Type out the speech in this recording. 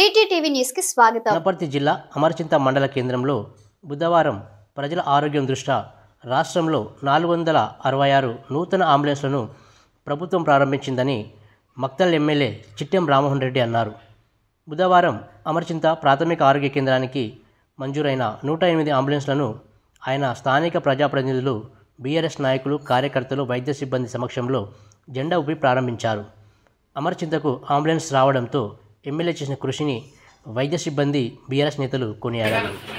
వీటీటీవీ news కి స్వాగతం వనపర్తి జిల్లా అమర్చింత మండల కేంద్రంలో బుధవారం ప్రజల ఆరోగ్యం దృష్ట్యా రాష్ట్రంలో నాలుగు వందల అరవై ఆరు నూతన అంబులెన్స్లను ప్రభుత్వం ప్రారంభించిందని మక్తల్ ఎమ్మెల్యే చిట్టెం రామ్మోహన్ రెడ్డి అన్నారు బుధవారం అమర్చింత ప్రాథమిక ఆరోగ్య కేంద్రానికి మంజూరైన నూట ఎనిమిది అంబులెన్స్లను ఆయన స్థానిక ప్రజాప్రతినిధులు బీఆర్ఎస్ నాయకులు కార్యకర్తలు వైద్య సిబ్బంది సమక్షంలో జెండా ఊపి ప్రారంభించారు అమర్చింతకు అంబులెన్స్ రావడంతో ఎమ్మెల్యే చేసిన కృషిని వైద్య సిబ్బంది బీఆర్ఎస్ నేతలు కొనియాడారు